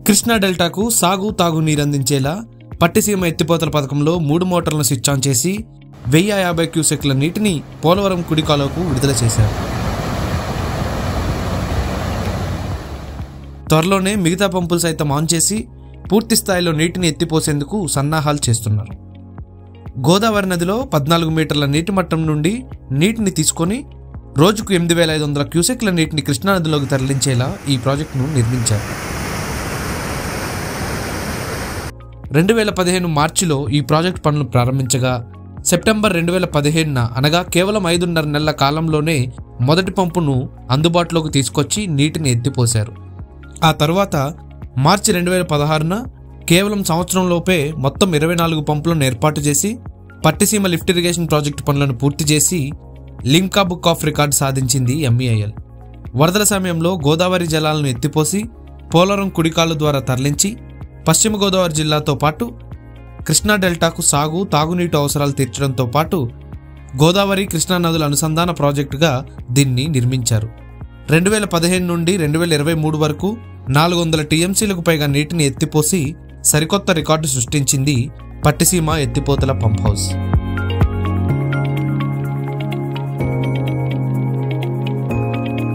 కృష్ణా డెల్టాకు సాగు తాగు నీరందించేలా పట్టిసీమ ఎత్తిపోతల పథకంలో మూడు మోటార్లను స్విచ్ ఆన్ చేసి వెయ్యి యాభై క్యూసెక్ల నీటిని పోలవరం కుడి కాలువకు విడుదల చేశారు త్వరలోనే మిగతా పంపులు సైతం ఆన్ చేసి పూర్తి స్థాయిలో నీటిని ఎత్తిపోసేందుకు సన్నాహాలు చేస్తున్నారు గోదావరి నదిలో పద్నాలుగు మీటర్ల నీటి మట్టం నుండి నీటిని తీసుకొని రోజుకు ఎనిమిది వేల ఐదు వందల క్యూసెక్ల నీటిని కృష్ణానదిలోకి తరలించేలా ఈ ప్రాజెక్టును నిర్మించారు రెండు వేల పదిహేను మార్చిలో ఈ ప్రాజెక్ట్ పనులు ప్రారంభించగా సెప్టెంబర్ రెండు వేల పదిహేనున అనగా కేవలం ఐదున్నర నెలల కాలంలోనే మొదటి పంపును అందుబాటులోకి తీసుకొచ్చి నీటిని ఎత్తిపోశారు ఆ తరువాత మార్చి రెండు వేల పదహారున కేవలం సంవత్సరంలోపే మొత్తం ఇరవై నాలుగు పంపులను ఏర్పాటు చేసి పట్టిసీమ లిఫ్ట్ ఇరిగేషన్ ప్రాజెక్టు పనులను పూర్తి చేసి లిమ్కా బుక్ ఆఫ్ రికార్డ్ సాధించింది ఎంఈఐఎల్ వరదల సమయంలో గోదావరి జలాలను ఎత్తిపోసి పోలవరం కుడికాలు ద్వారా తరలించి పశ్చిమ గోదావరి జిల్లాతో పాటు కృష్ణా డెల్టాకు సాగు తాగునీటి అవసరాలు తీర్చడంతో పాటు గోదావరి కృష్ణా నదుల అనుసంధాన ప్రాజెక్టుగా దీన్ని నిర్మించారు రెండు వేల పదిహేను నుండి రెండు వేల ఇరవై మూడు వరకు నాలుగు వందల టీఎంసీలకు పైగా నీటిని ఎత్తిపోసి సరికొత్త రికార్డు సృష్టించింది పట్టిసీమ ఎత్తిపోతల పంప్ హౌస్